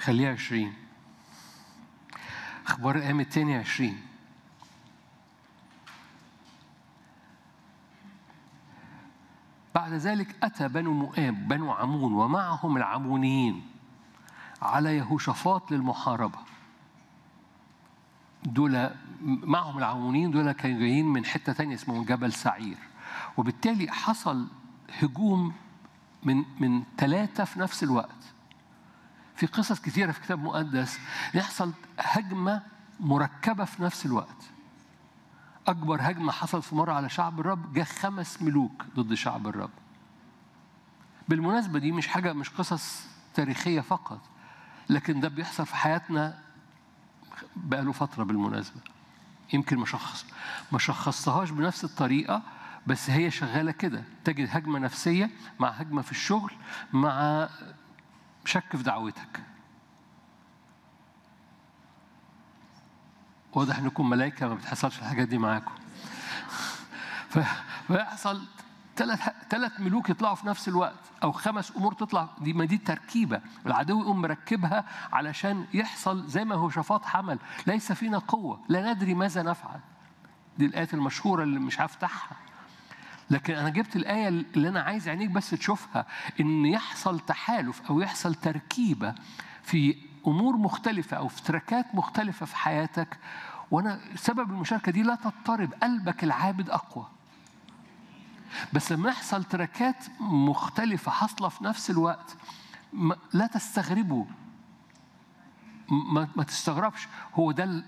خليها عشرين أخبار الأيام التاني عشرين بعد ذلك أتى بنو مؤاب بنو عمون ومعهم العمونيين على يهوشافاط للمحاربة دول معهم العمونيين دول كانوا جايين من حتة تانية اسمهم جبل سعير وبالتالي حصل هجوم من من ثلاثة في نفس الوقت في قصص كثيرة في كتاب مقدس يحصل هجمة مركبة في نفس الوقت أكبر هجمة حصلت في مرة على شعب الرب جاء خمس ملوك ضد شعب الرب بالمناسبة دي مش حاجة مش قصص تاريخية فقط لكن ده بيحصل في حياتنا بقاله فترة بالمناسبة يمكن ما شخص ما شخصتهاش بنفس الطريقة بس هي شغالة كده تجد هجمة نفسية مع هجمة في الشغل مع شك في دعوتك واضح انكم ملائكة ما بتحصلش الحاجات دي معاكم فيحصل ثلاث ثلاث ملوك يطلعوا في نفس الوقت او خمس امور تطلع دي ما دي تركيبه العدو يقوم مركبها علشان يحصل زي ما هو شفاط حمل ليس فينا قوه لا ندري ماذا نفعل دي الايات المشهوره اللي مش هفتحها لكن انا جبت الايه اللي انا عايز عينيك بس تشوفها ان يحصل تحالف او يحصل تركيبه في امور مختلفه او في تركات مختلفه في حياتك وانا سبب المشاركه دي لا تضطرب قلبك العابد اقوى بس لما يحصل تركات مختلفة حاصلة في نفس الوقت لا تستغربوا ما, ما تستغربش هو ده